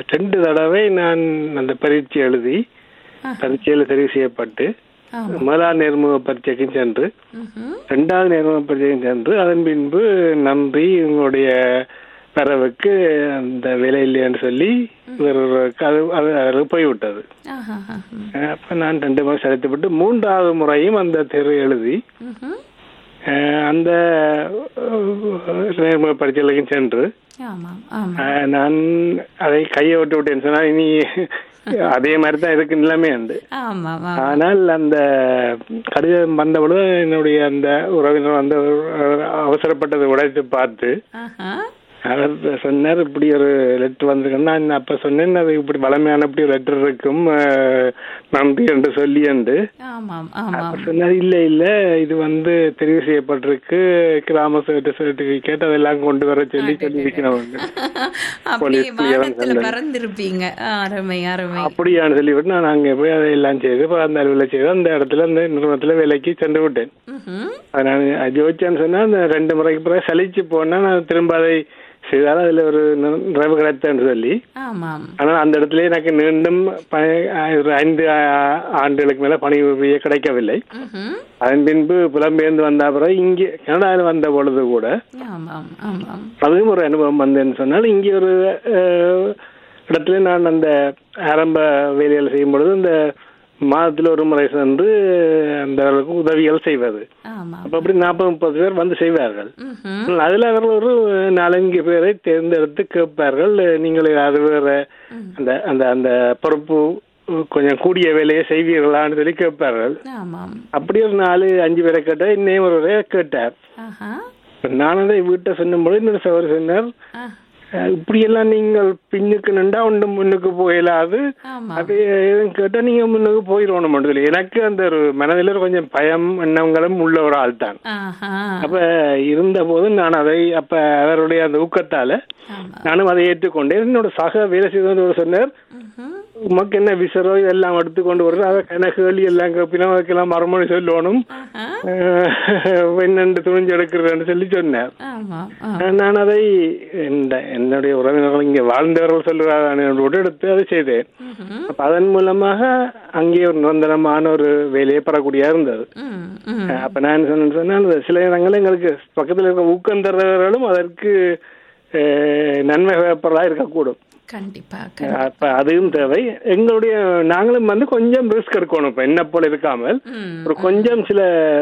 ரெண்டு தடவை நான் அந்த பரீட்சை எழுதி பரீட்சையில் தெரிவு செய்யப்பட்டு ஆமா முதலாவது நேர்முக பரீட்சைக்கும் சென்று ம்ஹும். ரெண்டாவது நேர்முக பரீட்சைக்கும் சென்று அதன் பின்பு நன்றி உங்களுடைய வரவுக்கு அந்த வேலை இல்லைன்னு சொல்லி வேற ஒரு அது அது அதில் போய்விட்டது ஆஹா, ஆஹா. அப்ப நான் ரெண்டு முறை செலுத்தப்பட்டு மூன்றாவது முறையும் அந்த தேர்வு எழுதி ம்ஹும். அஹ், அந்த அஹ், நேர்முக பரீட்சைகளுக்கும் சென்று ஆமாம் ஆமாம் அஹ், நான் அதை கையை விட்டு விட்டேன்னு சொன்னா இனி அதே மாதிரி தான் இருக்கு நிலைமை உண்டு ஆமாம் ஆமாம் ஆனால் அந்த கடிதம் வந்தபொழுது என்னுடைய அந்த உறவினர் வந்து அவசரப்பட்டதை உடைத்து பார்த்து ஆஹா அவர் சொன்னார் இப்படி ஒரு லெட்டர் வந்திருக்குன்னா நான் அப்ப சொன்னேன் அது இப்படி வளமையான இப்படி ஒரு லெட்டர் இருக்கும் அஹ், நன்றி என்று சொல்லி என்று ஆமாம் ஆமாம் அப்ப சொன்னார் இல்ல இல்ல இது வந்து தெரிவு செய்யப்பட்டிருக்கு கிராம சர்டிபிகேட் அதெல்லாம் கொண்டு வர சொல்லி சொல்லி இருக்கிறவங்க அப்படியே போலீஸ் clearance வானத்துல இல்லை. பறந்திருப்பீங்க அருமை அருமை அப்படியான்னு சொல்லிவிட்டு நான் அங்கே போய் அதையெல்லாம் செய்து இப்ப அந்த அலுவலை செய்து அந்த இடத்துல அந்த நிறுவனத்துல வேலைக்கு சென்று விட்டேன் ம்ஹும். அது நான் ஜோதிச்சான்னு சொன்னா அந்த ரெண்டு முறைக்கு பிறகு சலிச்சு போனா நான் திரும்ப அதை செய்தால் அதுல ஒரு நி- நிறைவு கிடைத்தேன்னு சொல்லி ஆமாம் ஆனால் அந்த இடத்துல எனக்கு மீண்டும் ப- ஒரு ஐந்து ஆ- ஆண்டுகளுக்கு மேல பணி உதவியே கிடைக்கவில்லை ம்ஹும். அதன் பின்பு புலம்பெயர்ந்து வந்த பிறகு இங்கே கனடாவில் வந்த பொழுது கூட ஆமாம் ஆமாம் அதுவும் ஒரு அனுபவம் வந்தேன்னு சொன்னால் இங்கே ஒரு அஹ், இடத்துல நான் அந்த ஆரம்ப வேலைகள் செய்யும் பொழுது இந்த மாதத்தில் ஒரு முறை சென்று அந்த உதவிகள் செய்வது ஆமாம் அப்ப அப்படி நாற்பது முப்பது பேர் வந்து செய்வார்கள் ம்ஹும். அதுல அவர்கள் ஒரு நாலஞ்சு பேரை தேர்ந்தெடுத்து கேட்பார்கள் நீங்கள் அது வேற அந்த அந்த அந்த பொறுப்பு கொஞ்சம் கூடிய வேலையை செய்வீர்களான்னு சொல்லி கேட்பார்கள் ஆமாம் அப்படி ஒரு நாலு அஞ்சு பேரை கேட்டா இன்னும் ஒரு கேட்டார் ஆஹா நான் அதை வீட்டை சொன்னும்போது இன்னொரு சவர் சொன்னார் ஆ, அஹ், இப்படியெல்லாம் நீங்கள் பின்னுக்கு நின்றா ஒன்றும் முன்னுக்கு போயிடாது ஆமாம் அது எதுவும் கேட்டா நீங்க முன்னுக்கு போயிடணும் சொல்லி எனக்கு அந்த ஒரு மனதில் ஒரு கொஞ்சம் பயம் எண்ணங்களும் உள்ள ஒரு ஆள் தான் ஆஹா அப்ப இருந்த போது நான் அதை அப்ப அவருடைய அந்த ஊக்கத்தால ஆமாம் நானும் அதை ஏற்றுக்கொண்டேன் என்னோட சக வேலை செய்தவர் சொன்னார் ம்ஹும். உமக்கு என்ன விசரோ இதெல்லாம் எடுத்துக்கொண்டு வருது அதை கணக்குகள் எல்லாம் கப்பினா அதுக்கெல்லாம் மறுமொழி சொல்லணும் ஆஹா அஹ், என்னென்று துணிஞ்சு எடுக்கிறேன்னு சொல்லி சொன்னார் ஆமாம் ஆ நான் அதை இந்த என்னுடைய உறவினர்கள் இங்கே வாழ்ந்தவர்கள் சொல்லுவாங்க எடுத்து அதை செய்தேன் ம்ஹும். அப்ப அதன் மூலமாக அங்கே ஒரு நிரந்தரமான ஒரு வேலையை பெறக்கூடியா இருந்தது ம் ம் அப்ப நான் சொன்னேன்னு சொன்னால் சில இடங்கள்ல எங்களுக்கு பக்கத்துல இருக்க ஊக்கம் தர்றவர்களும் அதற்கு அஹ், நன்மை பயப்படலாம் இருக்கக்கூடும் கண்டிப்பா அப்ப அதுவும் தேவை எங்களுடைய நாங்களும் வந்து கொஞ்சம் ரிஸ்க் எடுக்கணும் இப்ப என்ன போல இருக்காமல் ம் ஒரு கொஞ்சம் சில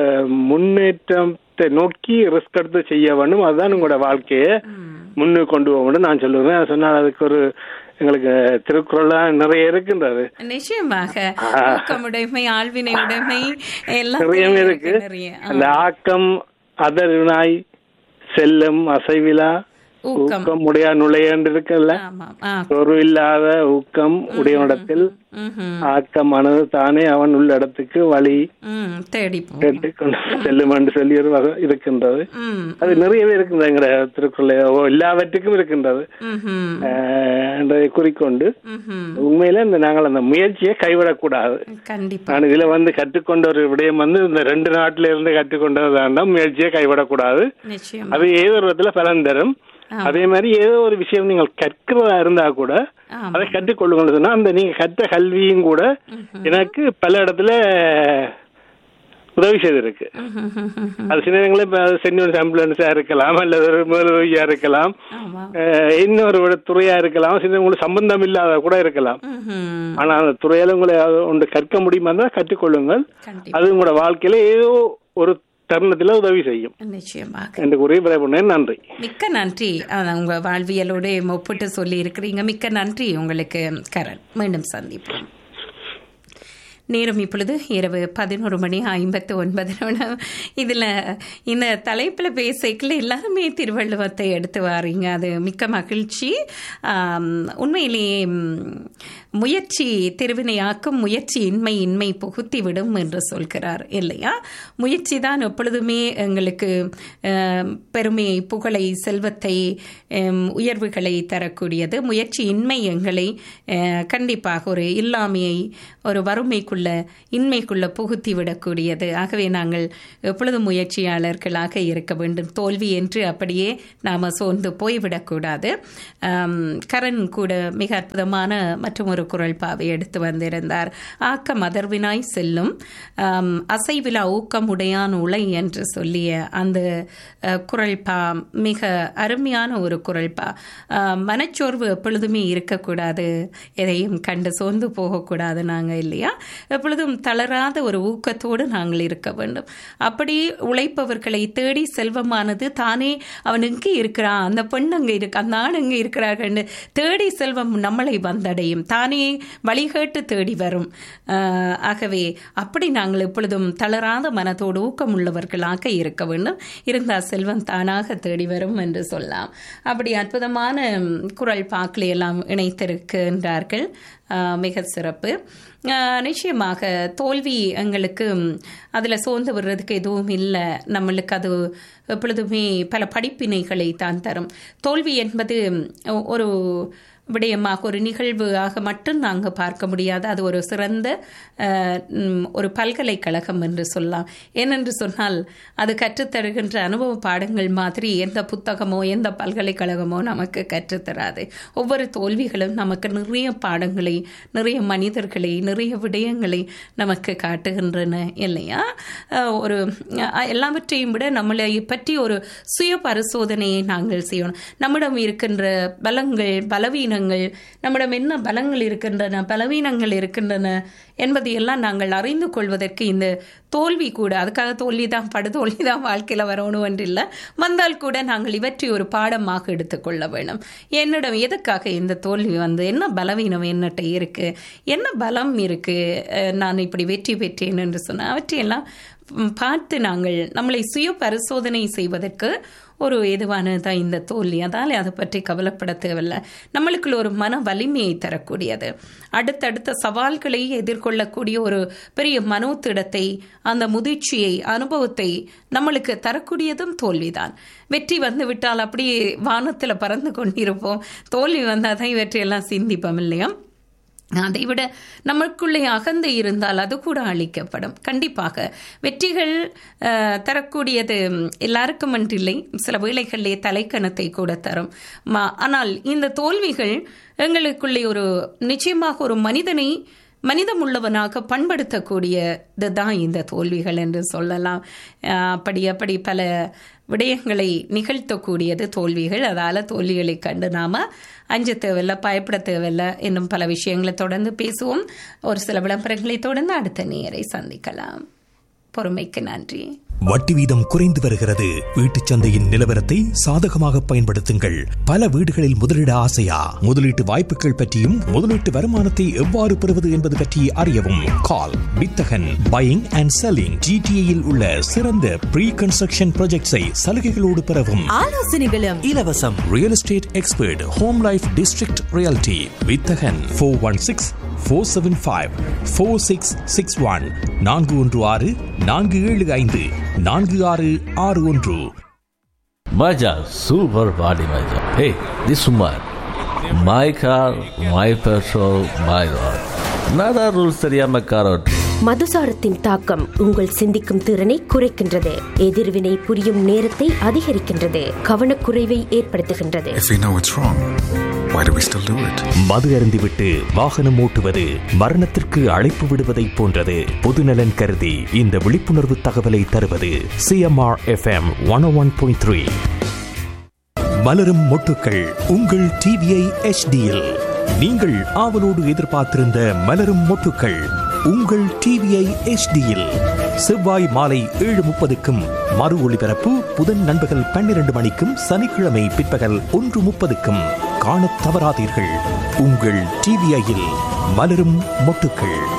முன்னேற்றத்தை நோக்கி ரிஸ்க் எடுத்து செய்ய வேண்டும் அதுதான் உங்களோட வாழ்க்கையை ம் முன்னுக்கு கொண்டு போக வேண்டும் நான் சொல்லுவேன் சொன்னால் அதுக்கு ஒரு எங்களுக்கு திருக்குறள்லாம் நிறைய இருக்கின்றது நிச்சயமாக ஊக்கமுடைமை ஆழ்வினை உடைமை எல்லாம் நிறையவே இருக்கு நிறைய ஆ. அந்த ஆக்கம் அதர்வினாய் செல்லும் அசைவிலா ஊக்கம் ஊக்கம் உடைய நுழையன்று இருக்குல்ல ஆமாம் ஆ ஒரு இல்லாத ஊக்கம் உடையவனிடத்தில் ம்ஹும். ஆக்கமானது தானே அவன் உள்ள இடத்துக்கு வழி ம் தேடி போ கேட்டுக்கொண்டு செல்லும் என்று சொல்லி ஒரு வகை இருக்கின்றது ம் அது நிறையவே இருக்கின்றது எங்கட திருக்குறள் எல்லாவற்றுக்கும் இருக்கின்றது ம்ஹும். ஆஹ் என்றதை குறிக்கொண்டு ம்ஹும். உண்மையில இந்த நாங்கள் அந்த முயற்சியை கைவிடக்கூடாது கண்டிப்பா நான் இதுல வந்து கற்றுக்கொண்ட ஒரு விடயம் வந்து இந்த ரெண்டு நாட்டில இருந்து கற்றுக்கொண்டதாண்டா முயற்சியை கைவிடக்கூடாது நிச்சயம் அது ஏதோ ஒரு விதத்துல பலன் தரும் அதே மாதிரி ஏதோ ஒரு விஷயம் நீங்கள் கற்கிறதா இருந்தா கூட ஆமா அதை கற்றுக்கொள்ளுங்கள் சொன்னா அந்த நீங்க கற்ற கல்வியும் கூட எனக்கு பல இடத்துல உதவி செய்திருக்கு ம்ஹும். அது சில நேரங்களில் இப்போ சென்யூர் ஆம்புலன்ஸா இருக்கலாம் அல்லது ஒரு முதலுதவியா இருக்கலாம் ஆமா அஹ் இன்னொரு ஒரு துறையா இருக்கலாம் சில உங்களுக்கு சம்பந்தம் இல்லாத கூட இருக்கலாம் ம்ஹும். ஆனா அந்த துறையில உங்களை அது ஒன்று கற்க முடியுமா தான் கற்றுக்கொள்ளுங்கள் கண்டிப்பா அது உங்களோட வாழ்க்கையில ஏதோ ஒரு தருணத்துல உதவி செய்யும் நிச்சயமாக என்று கூறி விரைவுனேன் நன்றி மிக்க நன்றி அதான் உங்க வாழ்வியலோடு ஒப்பிட்டு சொல்லி இருக்கிறீங்க மிக்க நன்றி உங்களுக்கு கரண் மீண்டும் சந்திப்போம் நேரம் இப்பொழுது இரவு பதினோரு மணி ஐம்பத்து ஒன்பது நிமிடம் இதில் இந்த தலைப்பில் பேசிக்கல எல்லாருமே திருவள்ளுவத்தை எடுத்து வாரீங்க அது மிக்க மகிழ்ச்சி ஆம், உண்மையிலேயே ம், முயற்சி திருவினையாக்கும் முயற்சி இன்மை இன்மை புகுத்தி விடும் என்று சொல்கிறார் இல்லையா முயற்சி தான் எப்பொழுதுமே எங்களுக்கு ஆம், பெருமையை புகழை செல்வத்தை ஆம், உயர்வுகளை தரக்கூடியது முயற்சி இன்மை எங்களை ஆ, கண்டிப்பாக ஒரு இல்லாமையை ஒரு வறுமைக்குள் எங்களுக்குள்ள இன்மைக்குள்ள புகுத்தி விடக்கூடியது ஆகவே நாங்கள் எப்பொழுதும் முயற்சியாளர்களாக இருக்க வேண்டும் தோல்வி என்று அப்படியே நாம் சோர்ந்து போய்விடக்கூடாது ஆம், கரண் கூட மிக அற்புதமான மற்றும் ஒரு குரல் பாவை எடுத்து வந்திருந்தார் ஆக்க மதர்வினாய் செல்லும் ஆம், அசைவிலா ஊக்கம் உடையான் உலை என்று சொல்லிய அந்த அஹ், குரல் பா மிக அருமையான ஒரு குரல் பா ஆஹ், மனச்சோர்வு எப்பொழுதுமே இருக்கக்கூடாது எதையும் கண்டு சோர்ந்து போகக்கூடாது நாங்கள் இல்லையா எப்பொழுதும் தளராத ஒரு ஊக்கத்தோடு நாங்கள் இருக்க வேண்டும் அப்படி உழைப்பவர்களை தேடி செல்வமானது தானே அவன் எங்கே இருக்கிறான் அந்த பெண் அங்கே இருக்கு அந்த ஆண் எங்கே இருக்கிறார்கள்னு தேடி செல்வம் நம்மளை வந்தடையும் தானே வழிகேட்டு தேடி வரும் ஆஹ், ஆகவே அப்படி நாங்கள் எப்பொழுதும் தளராத மனத்தோடு ஊக்கமுள்ளவர்களாக இருக்க வேண்டும் இருந்தால் செல்வம் தானாக தேடி வரும் என்று சொல்லலாம் அப்படி அற்புதமான ம், குரல் பாக்களை எல்லாம் இணைத்திருக்கின்றார்கள் ஆஹ், மிக சிறப்பு ஆஹ், நிச்சயமாக தோல்வி எங்களுக்கு அதில் சோர்ந்து விடுறதுக்கு எதுவும் இல்லை நம்மளுக்கு அது எப்பொழுதுமே பல படிப்பினைகளை தான் தரும் தோல்வி என்பது ஒ- ஒரு விடயமாக ஒரு நிகழ்வாக மட்டும் நாங்கள் பார்க்க முடியாது அது ஒரு சிறந்த அஹ், ம், ஒரு பல்கலைக்கழகம் என்று சொல்லலாம் ஏனென்று சொன்னால் அது கற்றுத்தருகின்ற அனுபவ பாடங்கள் மாதிரி எந்த புத்தகமோ எந்த பல்கலைக்கழகமோ நமக்கு கற்றுத்தராது ஒவ்வொரு தோல்விகளும் நமக்கு நிறைய பாடங்களை நிறைய மனிதர்களை நிறைய விடயங்களை நமக்கு காட்டுகின்றன இல்லையா அஹ், ஒரு அஹ், எல்லாவற்றையும் விட நம்மளை பற்றி ஒரு சுய பரிசோதனையை நாங்கள் செய்யணும் நம்மிடம் இருக்கின்ற பலங்கள் பலவீனங்கள் நம்மிடம் என்ன பலங்கள் இருக்கின்றன பலவீனங்கள் இருக்கின்றன என்பதையெல்லாம் நாங்கள் அறிந்து கொள்வதற்கு இந்த தோல்வி கூட அதுக்காக தோல்வி தான் படு தோல்வி தான் வாழ்க்கையில் வரணும் என்று இல்லை வந்தால் கூட நாங்கள் இவற்றை ஒரு பாடமாக எடுத்துக்கொள்ள வேண்டும் என்னிடம் எதுக்காக இந்த தோல்வி வந்து என்ன பலவீனம் என்னட்ட இருக்கு என்ன பலம் இருக்கு அஹ் நான் இப்படி வெற்றி பெற்றேன் என்று சொன்ன அவற்றையெல்லாம் ம், பார்த்து நாங்கள் நம்மளை சுய பரிசோதனை செய்வதற்கு ஒரு ஏதுவானதான் இந்த தோல்வி அதால் அதை பற்றி கவலைப்பட தேவையில்லை நம்மளுக்குள்ள ஒரு மன வலிமையை தரக்கூடியது அடுத்தடுத்த சவால்களை எதிர்கொள்ளக்கூடிய ஒரு பெரிய மனோத்திடத்தை அந்த முதிர்ச்சியை அனுபவத்தை நம்மளுக்கு தரக்கூடியதும் தோல்விதான் வெற்றி வந்து விட்டால் அப்படியே வானத்தில் பறந்து கொண்டிருப்போம் தோல்வி வந்தால் தான் இவற்றையெல்லாம் சிந்திப்போம் இல்லையா அதை விட நமக்குள்ளே அகந்தை இருந்தால் அது கூட அழிக்கப்படும் கண்டிப்பாக வெற்றிகள் அஹ், தரக்கூடியது எல்லாருக்கும் இல்லை சில வேளைகளிலே தலைக்கணத்தை கூட தரும் ம- ஆனால் இந்த தோல்விகள் எங்களுக்குள்ளே ஒரு நிச்சயமாக ஒரு மனிதனை மனிதமுள்ளவனாக பண்படுத்தக்கூடியது தான் இந்த தோல்விகள் என்று சொல்லலாம் அஹ், அப்படி அப்படி பல விடயங்களை நிகழ்த்தக்கூடியது தோல்விகள் அதால் தோல்விகளை கண்டு நாம அஞ்ச தேவையில்லை பயப்பட தேவையில்லை இன்னும் பல விஷயங்களை தொடர்ந்து பேசுவோம் ஒரு சில விளம்பரங்களை தொடர்ந்து அடுத்த நேரை சந்திக்கலாம் பொறுமைக்கு நன்றி வட்டி வீதம் குறைந்து வருகிறது வீட்டுச் சந்தையின் நிலவரத்தை சாதகமாக பயன்படுத்துங்கள் பல வீடுகளில் முதலீட ஆசையா முதலீட்டு வாய்ப்புகள் பற்றியும் முதலீட்டு வருமானத்தை எவ்வாறு பெறுவது என்பது பற்றி அறியவும் கால் வித்தகன் பையிங் அண்ட் செல்லிங் ஜிடிஏயில் உள்ள சிறந்த ப்ரீ கன்ஸ்ட்ரக்ஷன் ப்ராஜெக்ட்ஸை சலுகைகளோடு பெறவும் ஆலோசனைகளும் இலவசம் real estate expert home life district reality வித்தகன் four one six four seven five four six six one நான்கு ஒன்று ஆறு நான்கு ஏழு ஐந்து நான்கு ஆறு ஆறு ஒன்று Maja, super body Maja. Hey, this woman. My car, my petrol, my road. நada rules தெரியாம கார் ஓட்டு மதுசாரத்தின் தாக்கம் உங்கள் சிந்திக்கும் திறனை குறைக்கின்றது எதிர்வினை புரியும் நேரத்தை அதிகரிக்கின்றது கவனக்குறைவை ஏற்படுத்துகின்றது If we know it's wrong, why do we still do it? மது அருந்திவிட்டு வாகனம் ஓட்டுவது மரணத்திற்கு அழைப்பு விடுவதைப் போன்றது பொதுநலன் கருதி இந்த விழிப்புணர்வு தகவலை தருவது CMR FM one one point three மலரும் மொட்டுக்கள் உங்கள் டிவிஐ எச்டியில் நீங்கள் ஆவலோடு எதிர்பார்த்திருந்த மலரும் மொட்டுக்கள் உங்கள் டிவிஐ எச்டியில் செவ்வாய் மாலை ஏழு முப்பதுக்கும் மறு ஒளிபரப்பு புதன் நண்பகல் பன்னிரண்டு மணிக்கும் சனிக்கிழமை பிற்பகல் ஒன்று முப்பதுக்கும் காணத் தவறாதீர்கள் உங்கள் டிவிஐயில் மலரும் மொட்டுக்கள்